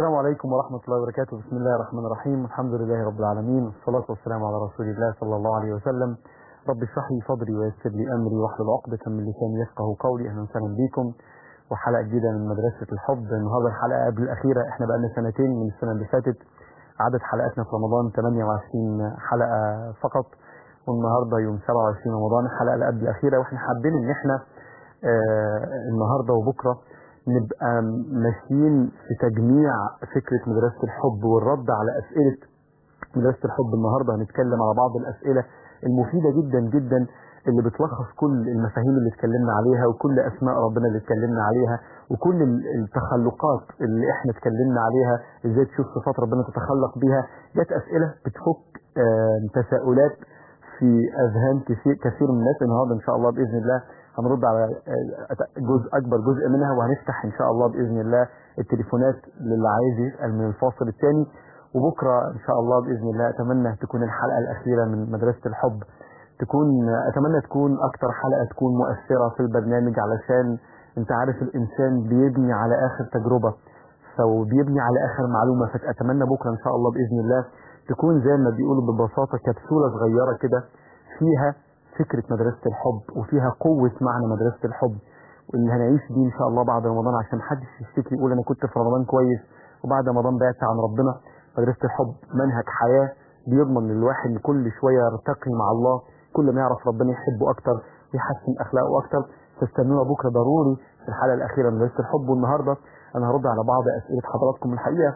السلام عليكم ورحمة الله وبركاته بسم الله الرحمن الرحيم الحمد لله رب العالمين والصلاة والسلام على رسول الله صلى الله عليه وسلم رب اشرح لي صدري ويسر لي أمري واحلل عقدة من لساني يفقه قولي أهلا وسهلا بكم وحلقة جديدة من مدرسة الحب النهاردة الحلقة قبل الأخيرة احنا بقالنا سنتين من السنة اللي فاتت عدد حلقاتنا في رمضان 28 حلقة فقط والنهاردة يوم 27 رمضان الحلقة اللي قبل الأخيرة واحنا حابين ان احنا آه النهاردة وبكرة نبقى ماشيين في تجميع فكرة مدرسة الحب والرد على أسئلة مدرسة الحب النهاردة هنتكلم على بعض الأسئلة المفيدة جدا جدا اللي بتلخص كل المفاهيم اللي اتكلمنا عليها وكل أسماء ربنا اللي اتكلمنا عليها وكل التخلقات اللي احنا اتكلمنا عليها ازاي تشوف صفات ربنا تتخلق بيها جت أسئلة بتفك تساؤلات في أذهان كثير, كثير من الناس النهاردة إن شاء الله بإذن الله هنرد على جزء أكبر جزء منها وهنفتح إن شاء الله بإذن الله التليفونات للي عايز يسأل من الفاصل الثاني وبكرة إن شاء الله بإذن الله أتمنى تكون الحلقة الأخيرة من مدرسة الحب تكون أتمنى تكون أكتر حلقة تكون مؤثرة في البرنامج علشان أنت عارف الإنسان بيبني على آخر تجربة فبيبني على آخر معلومة فأتمنى بكرة إن شاء الله بإذن الله تكون زي ما بيقولوا ببساطة كبسولة صغيرة كده فيها فكرة مدرسة الحب وفيها قوة معنى مدرسة الحب واللي هنعيش دي إن شاء الله بعد رمضان عشان محدش يشتكي يقول أنا كنت في رمضان كويس وبعد رمضان بعدت عن ربنا مدرسة الحب منهج حياة بيضمن للواحد إن كل شوية يرتقي مع الله كل ما يعرف ربنا يحبه أكتر ويحسن أخلاقه أكتر تستنونا بكرة ضروري في الحلقة الأخيرة من مدرسة الحب والنهاردة أنا هرد على بعض أسئلة حضراتكم الحقيقة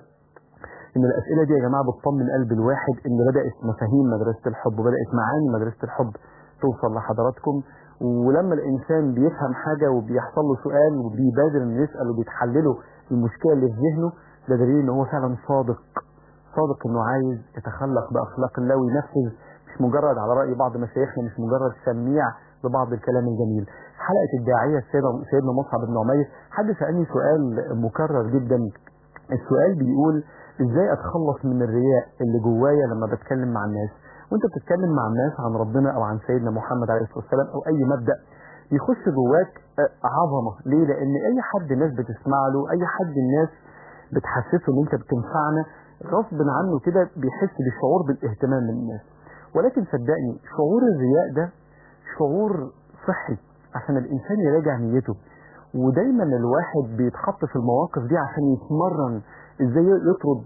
ان الاسئله دي يا جماعه بتطمن قلب الواحد ان بدات مفاهيم مدرسه الحب وبدات معاني مدرسه الحب توصل لحضراتكم ولما الانسان بيفهم حاجه وبيحصل له سؤال وبيبادر انه يسال وبيتحلله المشكله اللي في ذهنه ده دليل ان هو فعلا صادق صادق انه عايز يتخلق باخلاق الله وينفذ مش مجرد على راي بعض مشايخنا مش مجرد سميع لبعض الكلام الجميل حلقه الداعيه السيدة سيدنا مصعب بن عمير حد سالني سؤال مكرر جدا السؤال بيقول ازاي اتخلص من الرياء اللي جوايا لما بتكلم مع الناس وانت بتتكلم مع الناس عن ربنا او عن سيدنا محمد عليه الصلاه والسلام او اي مبدا يخش جواك عظمه ليه لان اي حد الناس بتسمع له اي حد الناس بتحسسه ان انت بتنفعنا غصب عنه كده بيحس بشعور بالاهتمام من الناس ولكن صدقني شعور الرياء ده شعور صحي عشان الانسان يراجع نيته ودايما الواحد بيتحط في المواقف دي عشان يتمرن ازاي يطرد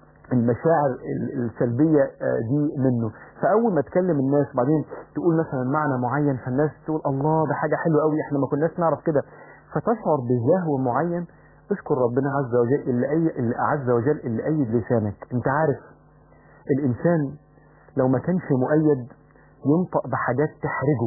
المشاعر السلبية دي منه فأول ما تكلم الناس بعدين تقول مثلا معنى معين فالناس تقول الله ده حاجة حلوة قوي احنا ما كناش نعرف كده فتشعر بزهو معين اشكر ربنا عز وجل اللي, أي اللي عز وجل اللي أيد لسانك انت عارف الإنسان لو ما كانش مؤيد ينطق بحاجات تحرجه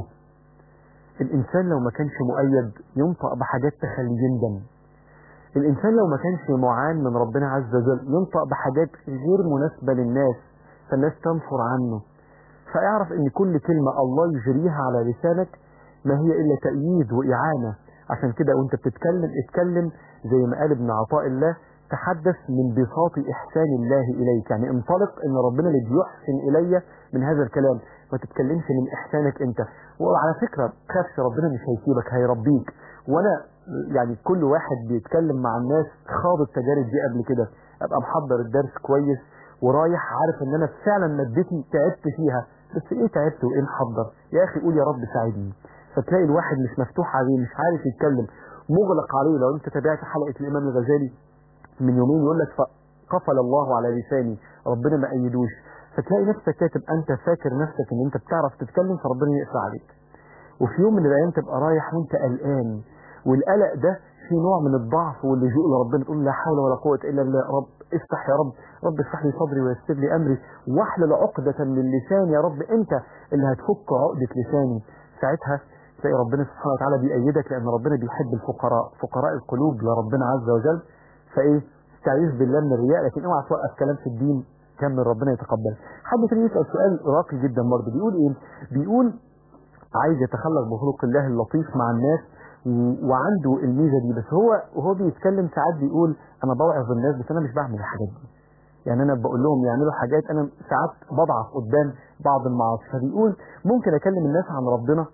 الإنسان لو ما كانش مؤيد ينطق بحاجات تخليه يندم الإنسان لو ما كانش معان من ربنا عز وجل ينطق بحاجات غير مناسبة للناس فالناس تنفر عنه فاعرف ان كل كلمة الله يجريها على لسانك ما هي إلا تأييد وإعانة عشان كده وانت بتتكلم اتكلم زي ما قال ابن عطاء الله تحدث من بساط إحسان الله إليك يعني انطلق ان ربنا اللي بيحسن إلي من هذا الكلام ما تتكلمش من إحسانك انت وعلى فكرة خافش ربنا مش هيسيبك هيربيك وانا يعني كل واحد بيتكلم مع الناس خاض التجارب دي قبل كده ابقى محضر الدرس كويس ورايح عارف ان انا فعلا مادتي تعبت فيها بس ايه تعبت وايه محضر يا اخي قول يا رب ساعدني فتلاقي الواحد مش مفتوح عليه مش عارف يتكلم مغلق عليه لو انت تابعت حلقة الامام الغزالي من يومين يقول لك قفل الله على لساني ربنا ما ايدوش فتلاقي نفسك كاتب انت فاكر نفسك ان انت بتعرف تتكلم فربنا يقفل عليك وفي يوم من الايام تبقى رايح وانت قلقان والقلق ده في نوع من الضعف واللجوء لربنا تقول لا حول ولا قوة إلا بالله رب افتح يا رب رب افتح لي صدري ويسر لي أمري واحلل عقدة من لساني يا رب أنت اللي هتفك عقدة لساني ساعتها تلاقي ربنا سبحانه وتعالى بيأيدك لأن ربنا بيحب الفقراء فقراء القلوب لربنا عز وجل فإيه استعيذ بالله من الرياء لكن اوعى توقف كلام في الدين كمل ربنا يتقبل حد تاني يسأل سؤال راقي جدا برضه بيقول ايه بيقول عايز يتخلق بخلق الله اللطيف مع الناس وعنده الميزه دي بس هو وهو بيتكلم ساعات بيقول انا بوعظ الناس بس انا مش بعمل الحاجات دي يعني انا بقول لهم يعملوا حاجات انا ساعات بضعف قدام بعض المعاصي فبيقول ممكن اكلم الناس عن ربنا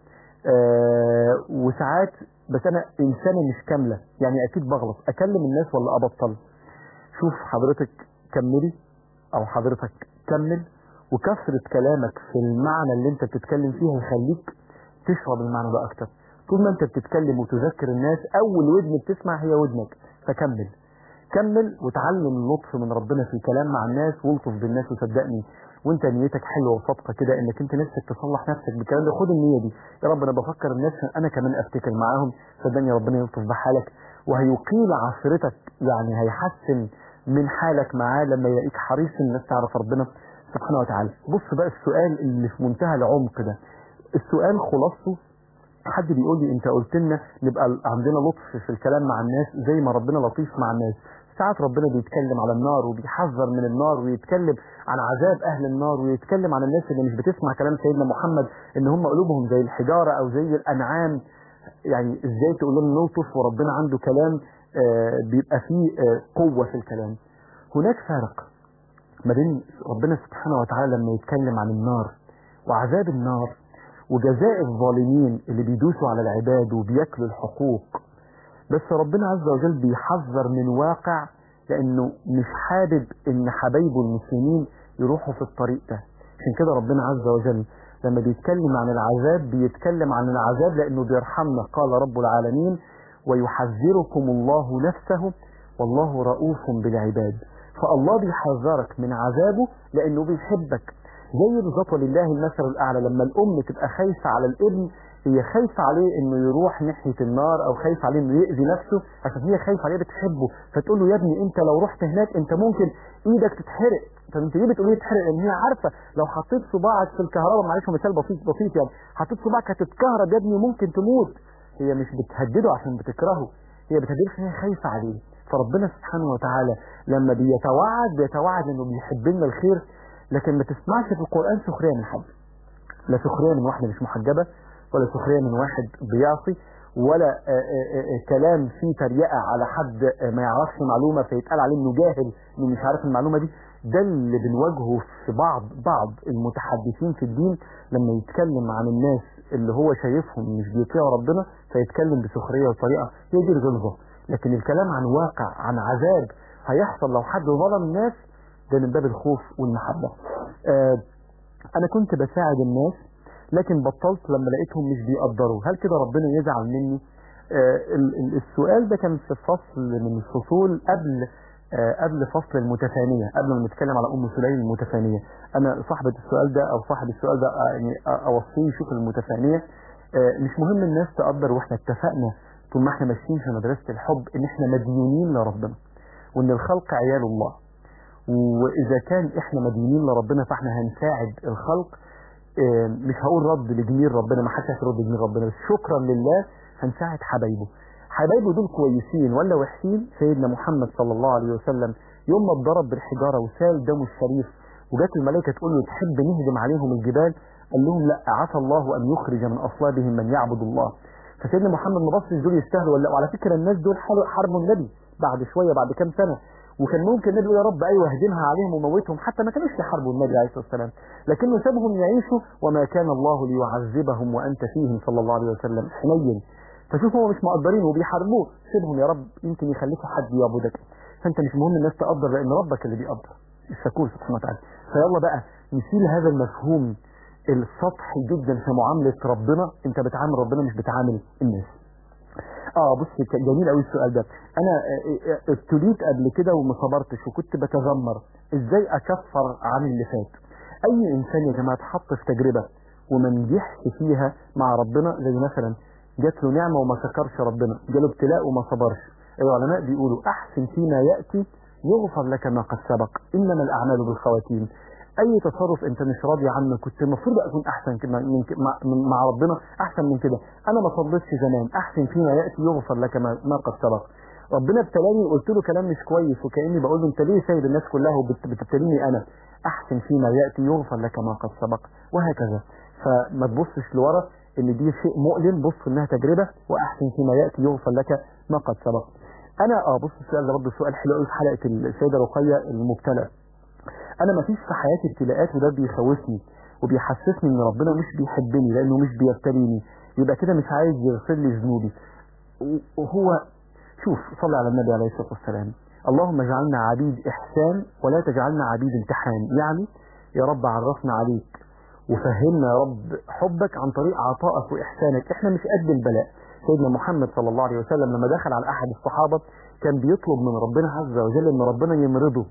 آه وساعات بس انا انسانه مش كامله يعني اكيد بغلط اكلم الناس ولا ابطل شوف حضرتك كملي او حضرتك كمل وكثرة كلامك في المعنى اللي انت بتتكلم فيه هيخليك تشرب المعنى ده اكتر طول ما انت بتتكلم وتذكر الناس اول ودن بتسمع هي ودنك فكمل كمل وتعلم اللطف من ربنا في الكلام مع الناس والطف بالناس وصدقني وانت نيتك حلوه وصادقه كده انك انت نفسك تصلح نفسك بالكلام ده خد النيه دي يا رب انا بفكر الناس انا كمان افتكر معاهم صدقني ربنا يلطف بحالك وهيقيل عثرتك يعني هيحسن من حالك معاه لما يلاقيك حريص الناس تعرف ربنا سبحانه وتعالى بص بقى السؤال اللي في منتهى العمق ده السؤال خلاصته حد بيقول لي انت قلت لنا نبقى عندنا لطف في الكلام مع الناس زي ما ربنا لطيف مع الناس ساعات ربنا بيتكلم على النار وبيحذر من النار ويتكلم عن عذاب اهل النار ويتكلم عن الناس اللي مش بتسمع كلام سيدنا محمد ان هم قلوبهم زي الحجاره او زي الانعام يعني ازاي تقول لهم نلطف وربنا عنده كلام آه بيبقى فيه آه قوه في الكلام هناك فارق ما بين ربنا سبحانه وتعالى لما يتكلم عن النار وعذاب النار وجزاء الظالمين اللي بيدوسوا على العباد وبياكلوا الحقوق بس ربنا عز وجل بيحذر من واقع لانه مش حابب ان حبايبه المسلمين يروحوا في الطريق ده عشان كده ربنا عز وجل لما بيتكلم عن العذاب بيتكلم عن العذاب لانه بيرحمنا قال رب العالمين ويحذركم الله نفسه والله رؤوف بالعباد فالله بيحذرك من عذابه لانه بيحبك زي بالظبط ولله المثل الاعلى لما الام تبقى خايفه على الابن هي خايفه عليه انه يروح ناحيه النار او خايفه عليه انه يأذي نفسه عشان هي خايفه عليه بتحبه فتقول له يا ابني انت لو رحت هناك انت ممكن ايدك تتحرق طب انت ليه بتقول لي تتحرق لان هي عارفه لو حطيت صباعك في الكهرباء معلش هو مثال بسيط بسيط يعني حطيت صباعك هتتكهرب يا ابني ممكن تموت هي مش بتهدده عشان بتكرهه هي بتهدده عشان هي خايفه عليه فربنا سبحانه وتعالى لما بيتوعد بيتوعد انه بيحب لنا الخير لكن ما تسمعش في القرآن سخرية من حد لا سخرية من واحدة مش محجبة ولا سخرية من واحد بيعصي ولا آآ آآ كلام فيه تريقة على حد ما يعرفش معلومة فيتقال عليه انه جاهل انه مش عارف المعلومة دي ده اللي بنواجهه في بعض بعض المتحدثين في الدين لما يتكلم عن الناس اللي هو شايفهم مش بيطيعوا ربنا فيتكلم بسخرية وطريقة هي دي الغلظة لكن الكلام عن واقع عن عذاب هيحصل لو حد ظلم الناس ده من باب الخوف والمحبة آه انا كنت بساعد الناس لكن بطلت لما لقيتهم مش بيقدروا هل كده ربنا يزعل مني آه السؤال ده كان في فصل من الفصول قبل آه قبل فصل المتفانية قبل ما نتكلم على ام سليم المتفانية انا صاحبة السؤال ده او صاحب السؤال ده يعني اوصيه يشوف المتفانية مش مهم الناس تقدر واحنا اتفقنا طول ما احنا ماشيين في مدرسة الحب ان احنا مديونين لربنا وان الخلق عيال الله واذا كان احنا مدينين لربنا فاحنا هنساعد الخلق مش هقول رد لجميل ربنا ما حدش هيرد لجميل ربنا بس شكرا لله هنساعد حبايبه حبايبه دول كويسين ولا وحشين سيدنا محمد صلى الله عليه وسلم يوم ما اتضرب بالحجاره وسال دمه الشريف وجات الملائكه تقول له تحب نهدم عليهم الجبال قال لهم لا عسى الله ان يخرج من اصلابهم من يعبد الله فسيدنا محمد ما بصش دول يستاهلوا ولا وعلى فكره الناس دول حاربوا النبي بعد شويه بعد كام سنه وكان ممكن النبي يقول يا رب ايوه اهدمها عليهم وموتهم حتى ما كانوش يحاربوا النبي عليه الصلاه والسلام لكنه سابهم يعيشوا وما كان الله ليعذبهم وانت فيهم صلى الله عليه وسلم حنين فشوف هم مش مقدرين وبيحاربوه سيبهم يا رب يمكن يخليكوا حد يعبدك فانت مش مهم الناس تقدر لان ربك اللي بيقدر الشكور سبحانه وتعالى فيلا بقى نشيل هذا المفهوم السطحي جدا في معامله ربنا انت بتعامل ربنا مش بتعامل الناس اه بص جميل قوي السؤال ده انا ابتليت قبل كده وما صبرتش وكنت بتذمر ازاي اكفر عن اللي فات اي انسان يا جماعه اتحط في تجربه وما نجحش فيها مع ربنا زي مثلا جات له نعمه وما شكرش ربنا جاله ابتلاء وما صبرش العلماء بيقولوا احسن فيما ياتي يغفر لك ما قد سبق انما الاعمال بالخواتيم اي تصرف انت مش راضي عنه كنت المفروض اكون احسن كده من مع, مع ربنا احسن من كده انا ما صليتش زمان احسن فيما ياتي يغفر لك ما, ما قد سبق ربنا ابتلاني وقلت له كلام مش كويس وكاني بقول له انت ليه سايب الناس كلها وبتبتليني انا احسن فيما ياتي يغفر لك ما قد سبق وهكذا فما تبصش لورا ان دي شيء مؤلم بص انها تجربه واحسن فيما ياتي يغفر لك ما قد سبق انا اه بص السؤال ده برضه سؤال حلو قوي في حلقه السيده رقيه المبتلى انا ما فيش في حياتي ابتلاءات وده بيخوفني وبيحسسني ان ربنا مش بيحبني لانه مش بيبتليني يبقى كده مش عايز يغفر لي ذنوبي وهو شوف صلي على النبي عليه الصلاه والسلام اللهم اجعلنا عبيد إحسان ولا تجعلنا عبيد امتحان يعني يا رب عرفنا عليك وفهمنا يا رب حبك عن طريق عطائك وإحسانك احنا مش قد البلاء سيدنا محمد صلى الله عليه وسلم لما دخل على أحد الصحابة كان بيطلب من ربنا عز وجل ان ربنا يمرضه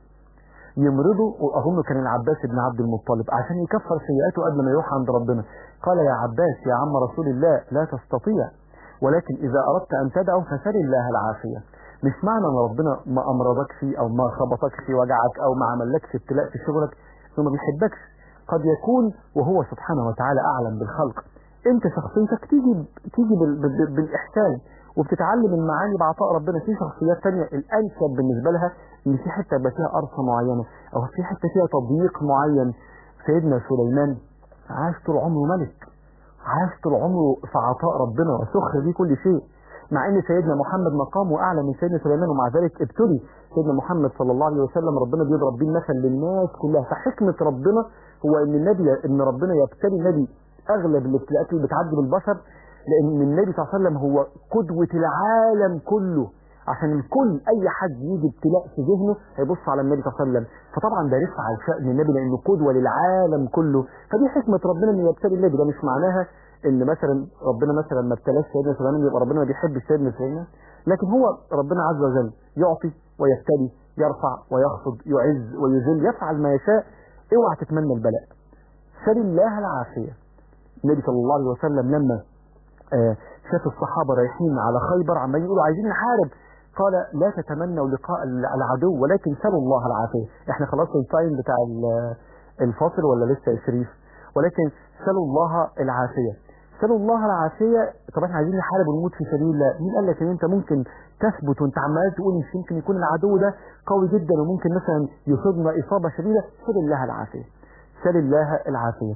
يمرضه واظن كان العباس بن عبد المطلب عشان يكفر سيئاته قبل ما يروح عند ربنا قال يا عباس يا عم رسول الله لا تستطيع ولكن اذا اردت ان تدعو فسل الله العافيه مش معنى ان ربنا ما امرضك فيه او ما خبطك في وجعك او ما عملكش ابتلاء في شغلك انه ما بيحبكش قد يكون وهو سبحانه وتعالى اعلم بالخلق انت شخصيتك تيجي تيجي بال- بال- بالاحسان وبتتعلم المعاني بعطاء ربنا في شخصيات تانية الانسب بالنسبه لها ان في حته يبقى فيها قرصه معينه او في حته فيها تضييق معين سيدنا سليمان عاش طول عمره ملك عاش طول عمره في عطاء ربنا وسخر بيه كل شيء مع ان سيدنا محمد مقامه اعلى من سيدنا سليمان ومع ذلك ابتلي سيدنا محمد صلى الله عليه وسلم ربنا بيضرب بيه المثل للناس كلها فحكمه ربنا هو ان النبي ان ربنا يبتلي النبي اغلب الابتلاءات اللي بتعدي بالبشر لان النبي صلى الله عليه وسلم هو قدوه العالم كله عشان الكل اي حد يجي ابتلاء في ذهنه هيبص على النبي صلى الله عليه وسلم فطبعا ده رفع شأن النبي لانه قدوه للعالم كله فدي حكمه ربنا انه يبتلي النبي ده مش معناها ان مثلا ربنا مثلا ما ابتلاش سيدنا سليمان يبقى ربنا ما بيحبش سيدنا سليمان لكن هو ربنا عز وجل يعطي ويبتلي يرفع ويخفض يعز ويذل يفعل ما يشاء اوعى تتمنى البلاء سل الله العافيه النبي صلى الله عليه وسلم لما آه، شاف الصحابة رايحين على خيبر عمالين يقولوا عايزين نحارب قال لا تتمنوا لقاء العدو ولكن سلوا الله العافية احنا خلاص التايم بتاع ال- الفاصل ولا لسه يا شريف ولكن سلوا الله العافية سلوا الله العافية طب احنا عايزين نحارب ونموت في سبيل الله مين قال لك ان انت ممكن تثبت وانت عمال تقول مش يمكن يكون العدو ده قوي جدا وممكن مثلا يصيبنا اصابة شديدة سل الله العافية سل الله العافية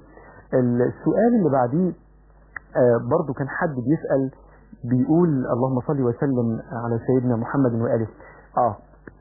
السؤال اللي بعديه آه، برضو كان حد بيسأل بيقول اللهم صل وسلم على سيدنا محمد وآله اه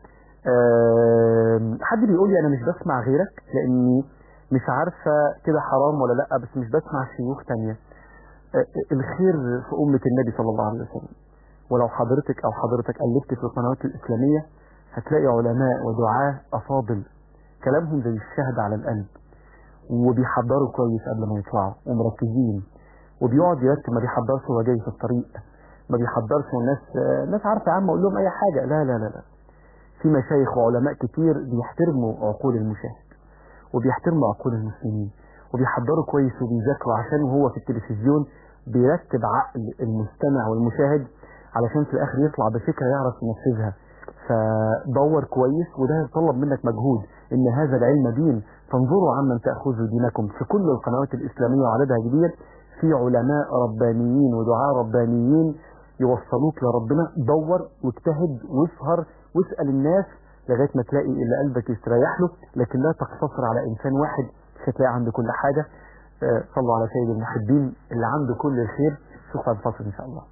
آه، حد بيقول لي انا مش بسمع غيرك لاني مش عارفة كده حرام ولا لا بس مش بسمع شيوخ تانية آه، الخير في أمة النبي صلى الله عليه وسلم ولو حضرتك أو حضرتك قلبت في القنوات الإسلامية هتلاقي علماء ودعاة أفاضل كلامهم زي الشهد على القلب وبيحضروا كويس قبل ما يطلعوا ومركزين وبيقعد يرتب ما بيحضرش وهو جاي في الطريق ما بيحضرش والناس آه، ناس عارفه يا عم اقول لهم اي حاجه لا لا لا لا في مشايخ وعلماء كتير بيحترموا عقول المشاهد وبيحترموا عقول المسلمين وبيحضروا كويس وبيذاكروا عشان وهو في التلفزيون بيرتب عقل المستمع والمشاهد علشان في الاخر يطلع بفكره يعرف ينفذها فدور كويس وده يتطلب منك مجهود ان هذا العلم دين فانظروا عمن تاخذوا دينكم في كل القنوات الاسلاميه وعددها كبير في علماء ربانيين ودعاء ربانيين يوصلوك لربنا دور واجتهد واسهر واسال الناس لغايه ما تلاقي اللي قلبك يستريح له لكن لا تقتصر على انسان واحد مش هتلاقي عنده كل حاجه آه، صلوا على سيد المحبين اللي عنده كل الخير شوف بعد الفاصل ان شاء الله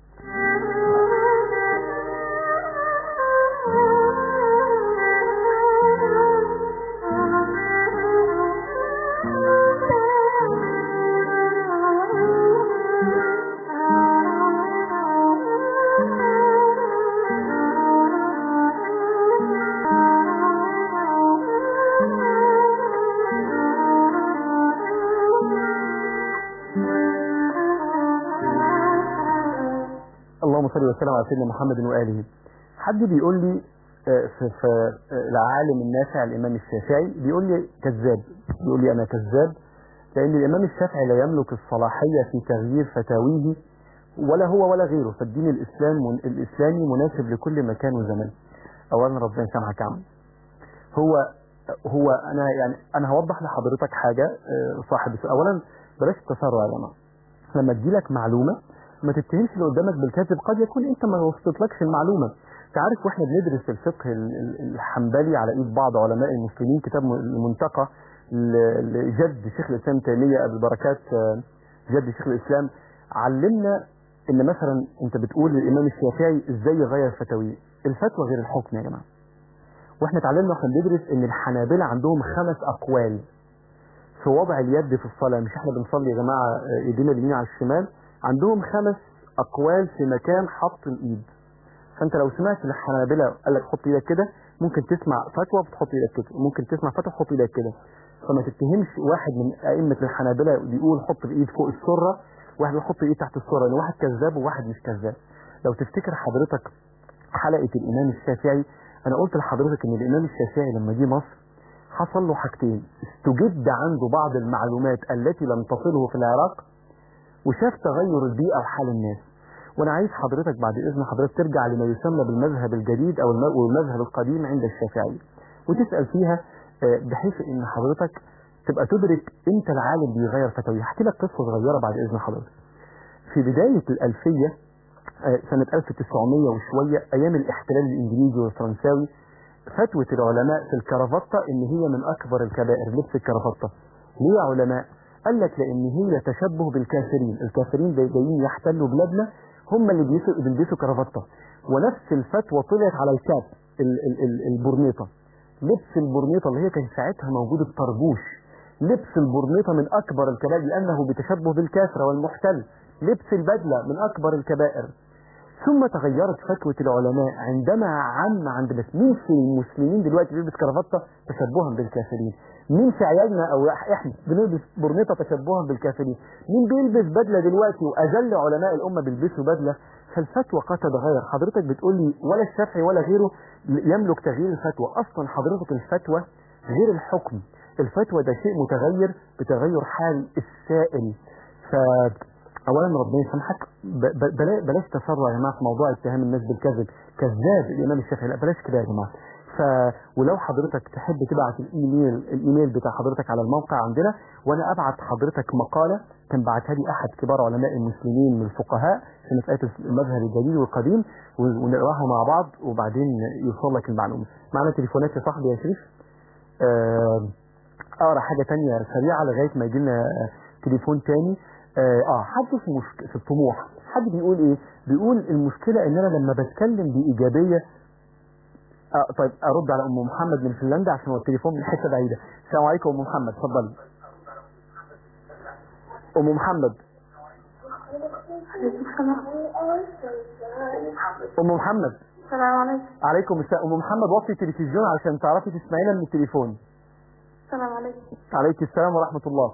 اللهم صل وسلم على سيدنا محمد واله حد بيقول لي آه، في, في آه، العالم النافع الامام الشافعي بيقول لي كذاب بيقول لي انا كذاب لان الامام الشافعي لا يملك الصلاحيه في تغيير فتاويه ولا هو ولا غيره فالدين الاسلام الاسلامي مناسب لكل مكان وزمان اولا ربنا يسامحك يا عم هو هو انا يعني انا هوضح لحضرتك حاجه آه، صاحب السؤال. اولا بلاش التسرع يا جماعه لما تجيلك معلومه ما تتهمش اللي قدامك بالكذب قد يكون انت ما وصلتلكش المعلومه انت عارف واحنا بندرس الفقه ال- ال- الحنبلي على ايد بعض علماء المسلمين كتاب م- المنتقى ل- لجد شيخ الاسلام تيميه ابي بركات آه، جد شيخ الاسلام علمنا ان مثلا انت بتقول للامام الشافعي ازاي يغير فتاويه الفتوى غير الحكم يا جماعه واحنا اتعلمنا واحنا بندرس ان الحنابلة عندهم خمس اقوال في وضع اليد في الصلاة مش احنا بنصلي يا جماعة آه، ايدينا اليمين على الشمال عندهم خمس اقوال في مكان حط الايد فانت لو سمعت الحنابلة قال لك حط ايدك كده ممكن تسمع فتوى بتحط ايدك كده ممكن تسمع فتوى تحط ايدك كده فما تتهمش واحد من ائمة الحنابلة بيقول حط الايد فوق السرة واحد بيحط الايد تحت السرة لان واحد كذاب وواحد مش كذاب لو تفتكر حضرتك حلقة الامام الشافعي انا قلت لحضرتك ان الامام الشافعي لما جه مصر حصل له حاجتين استجد عنده بعض المعلومات التي لم تصله في العراق وشاف تغير البيئة وحال الناس وانا عايز حضرتك بعد اذن حضرتك ترجع لما يسمى بالمذهب الجديد او الم- والمذهب القديم عند الشافعي وتسأل فيها آه، بحيث ان حضرتك تبقى تدرك امتى العالم بيغير فتاويه هحكي لك قصة صغيرة بعد اذن حضرتك في بداية الألفية آه، سنة 1900 وشوية أيام الاحتلال الإنجليزي والفرنساوي فتوى العلماء في الكرافتة إن هي من أكبر الكبائر لبس الكرافتة ليه يا علماء؟ قال لك لأن هي تشبه بالكافرين الكافرين جاي- جايين يحتلوا بلادنا هم اللي بيلبسوا بيلبسوا كرافتة ونفس الفتوى طلعت على الكاب ال- ال- ال- البرنيطة لبس البرنيطة اللي هي كان ساعتها موجود الطربوش لبس البرنيطة من أكبر الكبائر لأنه بتشبه بالكافر والمحتل لبس البدلة من أكبر الكبائر ثم تغيرت فتوى العلماء عندما عم عند بس مين في المسلمين دلوقتي بيلبس كرافتة تشبها بالكافرين مين في عيالنا او احنا بنلبس برنيطة تشبها بالكافرين مين بيلبس بدلة دلوقتي واجل علماء الامة بيلبسوا بدلة فالفتوى قد تتغير حضرتك بتقول لي ولا الشافعي ولا غيره يملك تغيير الفتوى اصلا حضرتك الفتوى غير الحكم الفتوى ده شيء متغير بتغير حال السائل ف اولا ربنا يسامحك ب- ب- بلا- بلاش تسرع يا جماعه في موضوع اتهام الناس بالكذب كذاب الامام الشافعي لا بلاش كده يا جماعه ف ولو حضرتك تحب تبعت الايميل الايميل بتاع حضرتك على الموقع عندنا وانا ابعت حضرتك مقاله كان بعتها لي احد كبار علماء المسلمين من الفقهاء في مساله المذهب الجديد والقديم و- ونقراها مع بعض وبعدين يوصل لك المعلومه معنا تليفونات يا صاحبي يا شريف آه، اقرا حاجه تانية سريعه لغايه ما يجي لنا تليفون تاني اه آه، حد في مشك... في الطموح حد بيقول ايه بيقول المشكله ان انا لما بتكلم بايجابيه آه طيب ارد على ام محمد من فنلندا عشان هو التليفون من حته بعيده السلام عليكم ام محمد اتفضلي ام محمد ام محمد السلام عليكم عليكم السلام ام محمد وطي التلفزيون عشان تعرفي تسمعينا من التليفون السلام عليكم عليك السلام ورحمة الله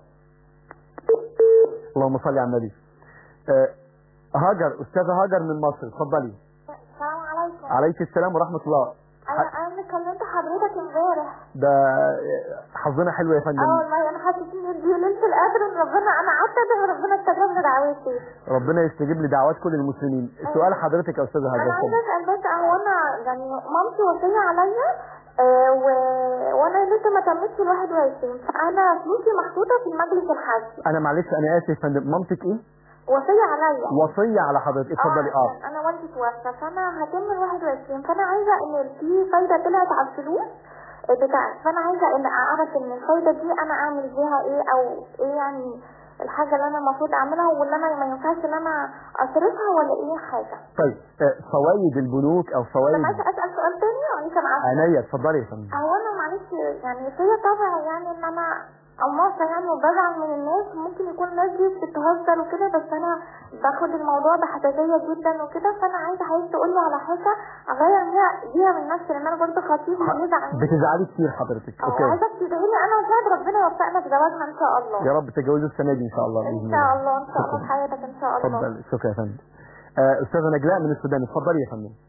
اللهم صل على النبي آه، هاجر أستاذة هاجر من مصر اتفضلي السلام عليكم عليك السلام ورحمة الله انا انا اللي كلمت حضرتك امبارح ده آه، حظنا حلو يا اه فندم والله انا حسيت ان دي ليله القدر ان ربنا انا قعدت ادعي ربنا استجاب لدعوتي ربنا يستجيب لدعوات كل المسلمين سؤال حضرتك يا أستاذة هاجر انا عايزه اتفضل. اسال بس هو انا يعني مامتي وصيه عليا آه و... وانا لسه ما تمتش ال 21 فانا فلوسي محطوطه في المجلس الحاجي أنا معلش أنا آسف يا فندم مامتك إيه؟ وصيه عليا وصية على حضرتك اتفضلي اه اه عشان انا والدي توفى فانا هتم ال 21 فانا عايزه ان في فايده طلعت على الفلوس بتاعتي فانا عايزه ان اعرف ان الفايده دي انا اعمل بيها ايه او ايه يعني الحاجه اللي انا المفروض اعملها واللي انا ما ينفعش ان انا اصرفها ولا ايه حاجه طيب آه، فوائد البنوك أو فوائد سمعت اسال سؤال تاني ولا كان عارفه عينيا اتفضلي يا فندم هو انا معلش يعني فيا طبع يعني ان انا قماصة يعني وبزعل من الناس ممكن يكون الناس دي بتهزر وكده بس انا باخد الموضوع بحساسية جدا وكده فانا عايزة حضرتك تقولي على حاجة اغير بيها بيها من نفسي لان انا برضه خطيبي بيزعل مني. بتزعلي كتير حضرتك او اوكي عايزك تدعيلي انا وسعد ربنا يوفقنا في زواجنا ان شاء الله يا رب تتجوزوا السنة دي إن شاء الله بإذن ان شاء الله ان شاء الله في حياتك ان شاء الله اتفضل شكرا يا فندم آه، أستاذة نجلاء من السودان اتفضلي يا فندم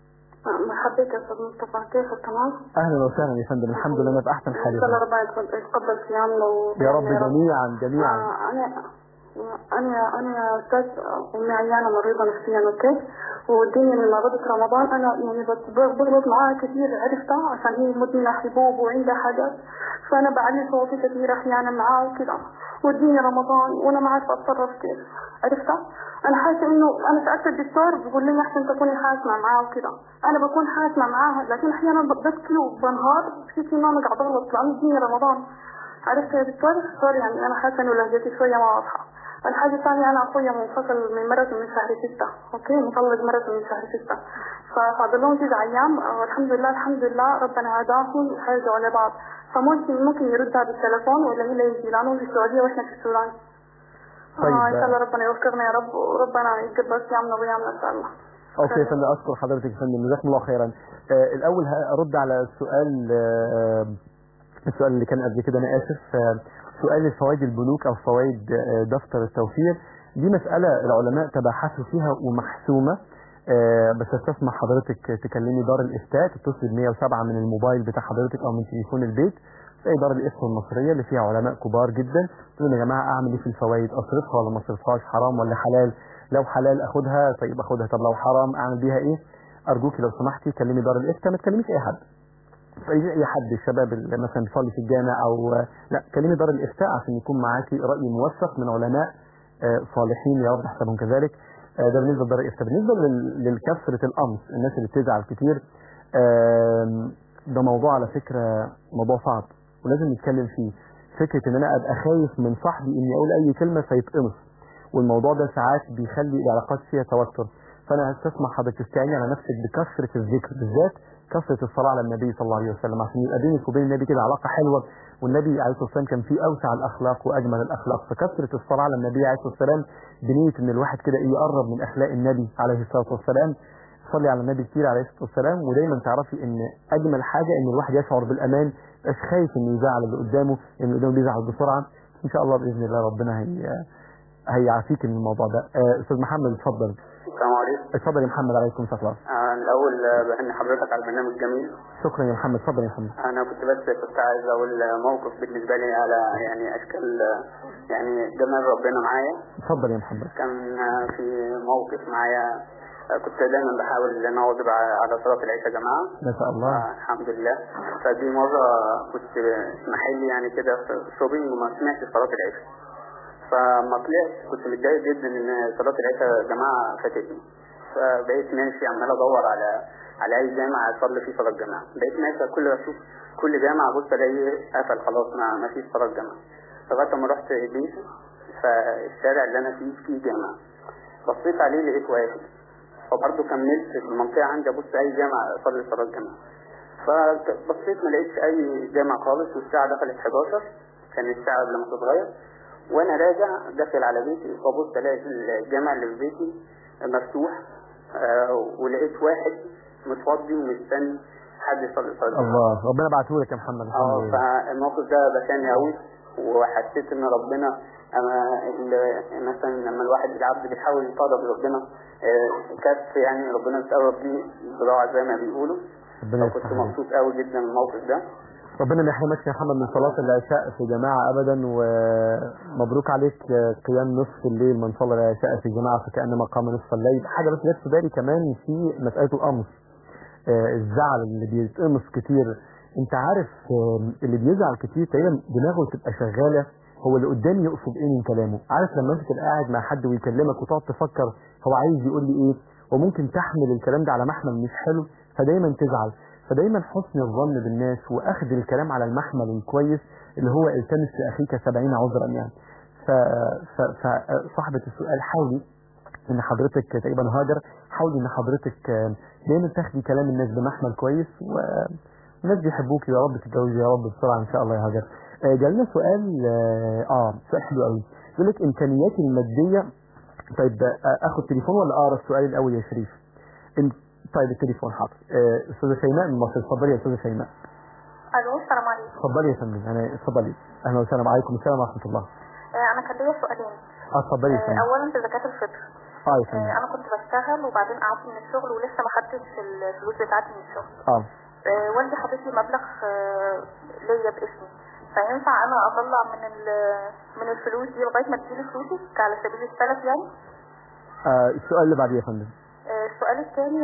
مرحبا بك يا استاذ مصطفى كيفك تمام؟ اهلا وسهلا يا فندم الحمد لله انا في احسن حال يا ان شاء الله فندم. ربنا يتقبل صيامنا و... يا رب جميعا جميعا آه، انا انا انا يا استاذ امي عيانه مريضه نفسيا اوكي والدنيا من ما بدت رمضان انا يعني بت- بغلط معاها كثير عرفتها عشان هي مدمنه حبوب وعندها حاجات فانا بعلي صوتي كثير احيانا معاها وكذا والدنيا رمضان وانا ما عارفه اتصرف كيف عرفتها انا حاسه انه انا سالت الدكتور بيقول لي احسن تكوني حاسمه معاها وكذا انا بكون حاسمه معاها لكن احيانا ببكي وبنهار بحس انه انا قاعده اغلط لانه الدنيا رمضان عرفت يا دكتور دكتور يعني انا حاسه انه لهجتي شويه ما واضحه الحاجة الثانية أنا أخويا منفصل من مرته من شهر ستة أوكي مطلق مرته من شهر ستة ففاضل لهم تسع أيام والحمد لله الحمد لله ربنا هداهم يحرجوا على بعض فممكن ممكن يردها بالتليفون ولا هي اللي يجي لأنه في السعودية وإحنا في السودان طيب. آه إن شاء الله ربنا يوفقنا يا رب وربنا يتقبل صيامنا ويامنا إن شاء الله اوكي يا فندم اشكر حضرتك يا فندم جزاكم الله خيرا آه الاول هرد على السؤال آه السؤال اللي كان قبل كده انا اسف آه سؤال فوائد البنوك او فوائد آه دفتر التوفير دي مسألة العلماء تباحثوا فيها ومحسومة آه بس استسمح حضرتك تكلمي دار الافتاء تتصل ب 107 من الموبايل بتاع حضرتك او من تليفون البيت زي دار الافتاء المصريه اللي فيها علماء كبار جدا تقول يا جماعه اعمل ايه في الفوائد اصرفها ولا ما اصرفهاش حرام ولا حلال لو حلال اخدها طيب اخدها طب لو حرام اعمل بيها ايه ارجوكي لو سمحتي كلمي دار الافتاء ما تكلميش اي حد فاي اي حد الشباب اللي مثلا بيصلي في الجامع او لا كلمي دار الافتاء عشان يكون معاكي راي موثق من علماء آه، صالحين يا رب يحسبهم كذلك آه، ده بالنسبه لدار الافتاء بالنسبه لل- للكسره القمص الناس اللي بتزعل كتير آم، ده موضوع على فكره موضوع صعب ولازم نتكلم فيه فكره ان انا ابقى خايف من صاحبي اني اقول اي كلمه فيتقمص والموضوع ده ساعات بيخلي العلاقات فيها توتر فانا هستسمح حضرتك تستعيني على نفسك بكثره الذكر بالذات كثره الصلاه على النبي صلى الله عليه وسلم عشان يبقى بينك وبين النبي كده علاقه حلوه والنبي عليه الصلاه والسلام كان فيه اوسع الاخلاق واجمل الاخلاق فكثره الصلاه على النبي عليه الصلاه والسلام بنيه ان الواحد كده إيه يقرب من اخلاق النبي عليه الصلاه والسلام صلي على النبي كتير عليه الصلاه والسلام ودايما تعرفي ان اجمل حاجه ان الواحد يشعر بالامان مش خايف انه يزعل اللي قدامه ان اللي قدامه بيزعل بسرعه ان شاء الله باذن الله ربنا هي هيعافيك من الموضوع ده آه، استاذ محمد اتفضل السلام عليكم اتفضل يا محمد عليكم السلام آه، الأول آه، بهني حضرتك على البرنامج الجميل شكرا يا محمد اتفضل يا محمد أنا كنت بس كنت عايز أقول آه، موقف بالنسبة لي على يعني أشكال آه، يعني جمال ربنا معايا اتفضل يا محمد كان آه، في موقف معايا آه، كنت دايما بحاول ان اواظب على على صلاة العشاء يا جماعة ما شاء الله آه، الحمد لله فدي مرة كنت في محل يعني كده في شوبينج وما سمعتش صلاة العشاء فما طلعت كنت متضايق جدا ان صلاة العشاء يا جماعة فاتتني فبقيت ماشي عمال ادور على على اي جامع اصلي فيه صلاة جماعة بقيت ماشي كل ما اشوف كل جامع ابص الاقيه قفل خلاص ما ما فيش صلاة جماعة لغاية ما رحت بيتي فالشارع اللي انا فيه فيه جامع بصيت عليه لقيت واحد فبرضه كملت في المنطقة عندي ابص اي جامع اصلي صلاة جماعة فبصيت ما لقيتش اي جامع خالص والساعة دخلت 11 كان الساعة قبل ما تتغير وانا راجع داخل على بيتي فبص الاقي الجامع اللي في بيتي مفتوح آه، ولقيت واحد متفضي ومستني حد يصلي صلاة الجماعة. الله ربنا بعته لك يا محمد الحمد اه لله فالموقف ده بكاني قوي وحسيت ان ربنا اما ال- مثلا لما الواحد العبد بيحاول يقرب لربنا آه، كف يعني ربنا بيتقرب ليه بضاعة زي ما بيقولوا ربنا فكنت يفتح عليك. مبسوط قوي جدا من الموقف ده ربنا ما يحرمكش يا محمد من صلاة العشاء في جماعة أبدا ومبروك عليك قيام نصف الليل من صلى العشاء في جماعة فكأنما قام نصف الليل حاجة بس جت في بالي كمان في مسألة القمص آه، الزعل اللي بيتقمص كتير انت عارف آه، اللي بيزعل كتير تقريبا دماغه تبقى شغالة هو اللي قدامي يقصد ايه من كلامه عارف لما انت تبقى قاعد مع حد ويكلمك وتقعد تفكر هو عايز يقول لي ايه وممكن تحمل الكلام ده على محمل مش حلو فدايما تزعل فدايما حسن الظن بالناس واخذ الكلام على المحمل الكويس اللي هو التمس لاخيك سبعين عذرا يعني ف... ف... فصاحبة السؤال حاولي ان حضرتك تقريبا هاجر حاولي ان حضرتك آه، دايما تاخدي كلام الناس بمحمل كويس والناس بيحبوك يا رب تتجوزي يا رب بسرعه ان شاء الله يا هاجر آه، جالنا سؤال اه آه، سؤال حلو قوي يقول لك امكانياتي الماديه طيب آه، اخد تليفون ولا اقرا السؤال الاول يا شريف إن- طيب التليفون حاضر آه، استاذه شيماء من مصر اتفضلي يا استاذه شيماء الو السلام عليكم اتفضلي يا فندم انا اتفضلي اهلا وسهلا عليكم السلام ورحمه الله آه، انا كان ليا سؤالين اه اتفضلي يا آه، فندم اولا في زكاة الفطر اه يا آه، فندم انا كنت بشتغل وبعدين قعدت من الشغل ولسه ما خدتش الفلوس بتاعتي من الشغل اه آه، والدي حاطط لي مبلغ آه، ليا باسمي فينفع انا اطلع من ال- من الفلوس دي لغايه ما تجيلي فلوسي على سبيل السلف يعني آه، السؤال اللي بعديه يا فندم آه، السؤال الثاني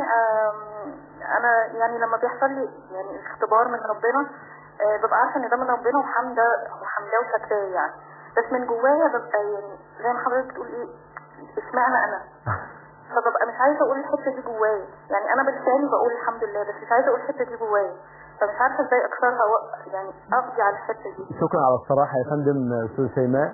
انا يعني لما بيحصل لي يعني اختبار من ربنا آه، ببقى عارفه ان ده من ربنا وحمده وحمداه وشكراه يعني بس من جوايا ببقى يعني زي ما حضرتك بتقول ايه اشمعنى انا فببقى مش عايزه اقول الحته دي جوايا يعني انا بلساني بقول الحمد لله بس مش عايزه اقول الحته دي جوايا فمش عارفه ازاي اكسرها و... يعني اقضي على الحته دي شكرا على الصراحة يا فندم استاذ شيماء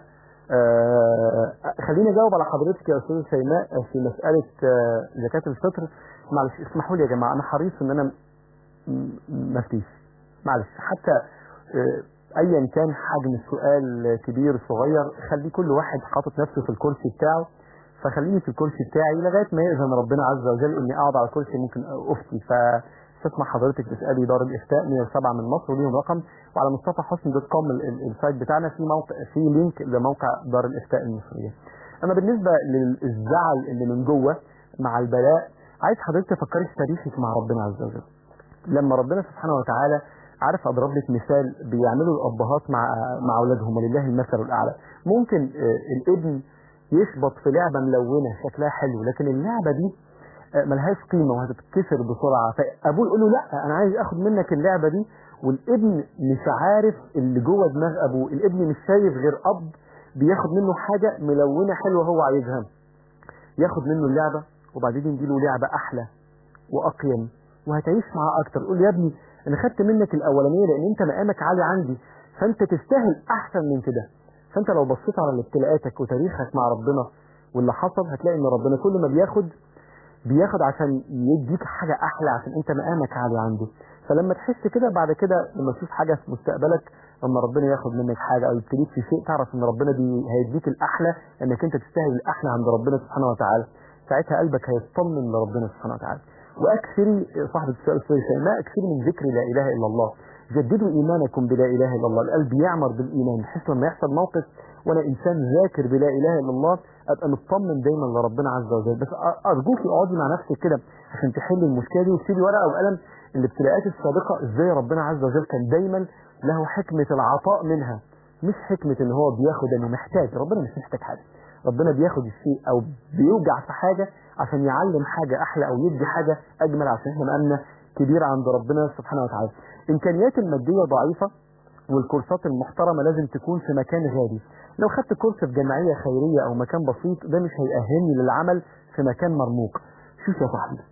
آه خليني اجاوب على حضرتك يا استاذ شيماء في مسألة آه زكاة الفطر معلش اسمحوا لي يا جماعة انا حريص ان انا م- م- ما افتيش معلش حتى آه ايا كان حجم السؤال كبير صغير خلي كل واحد حاطط نفسه في الكرسي بتاعه فخليني في الكرسي بتاعي لغايه ما يأذن ربنا عز وجل اني اقعد على الكرسي ممكن افتي فتسمع حضرتك تسالي دار الافتاء 107 من مصر وليهم رقم وعلى مصطفى حسن دوت كوم ال- ال- السايت بتاعنا في موقع في لينك لموقع دار الافتاء المصريه. اما بالنسبه للزعل اللي من جوه مع البلاء عايز حضرتك تفكري في تاريخك مع ربنا عز وجل. لما ربنا سبحانه وتعالى عارف اضرب لك مثال بيعملوا الابهات مع مع اولادهم ولله المثل الاعلى ممكن آه، الابن يشبط في لعبه ملونه شكلها حلو لكن اللعبه دي آه، ملهاش قيمه وهتتكسر بسرعه فابوه يقول له لا انا عايز اخد منك اللعبه دي والابن مش عارف اللي جوه دماغ ابوه الابن مش شايف غير اب بياخد منه حاجه ملونه حلوه هو عايزها ياخد منه اللعبه وبعدين يديله لعبه احلى واقيم وهتعيش معاه اكتر قول يا ابني انا خدت منك الاولانيه لان انت مقامك عالي عندي فانت تستاهل احسن من كده فانت لو بصيت على ابتلاءاتك وتاريخك مع ربنا واللي حصل هتلاقي ان ربنا كل ما بياخد بياخد عشان يديك حاجه احلى عشان انت مقامك عالي عنده فلما تحس كده بعد كده لما تشوف حاجه في مستقبلك لما ربنا ياخد منك حاجه او يبتليك في شيء تعرف ان ربنا بي هيديك الاحلى انك انت تستاهل الاحلى عند ربنا سبحانه وتعالى ساعتها قلبك هيطمن لربنا سبحانه وتعالى واكثري صاحب السؤال السوري ما اكثري من ذكر لا اله الا الله جددوا ايمانكم بلا اله الا الله القلب يعمر بالايمان بحيث لما يحصل موقف وانا انسان ذاكر بلا اله الا الله ابقى مطمن دايما لربنا عز وجل بس أ- ارجوكي اقعدي مع نفسك كده عشان تحلي المشكله دي واكتبي ورقه وقلم الابتلاءات السابقه ازاي ربنا عز وجل كان دايما له حكمه العطاء منها مش حكمه ان هو بياخد انه محتاج ربنا مش محتاج حاجه ربنا بياخد الشيء او بيوجع في حاجه عشان يعلم حاجه احلى او يدي حاجه اجمل عشان احنا مقامنا كبير عند ربنا سبحانه وتعالى امكانيات الماديه ضعيفه والكورسات المحترمة لازم تكون في مكان غالي لو خدت كورس في جمعية خيرية أو مكان بسيط ده مش هيأهلني للعمل في مكان مرموق شوف يا صاحبي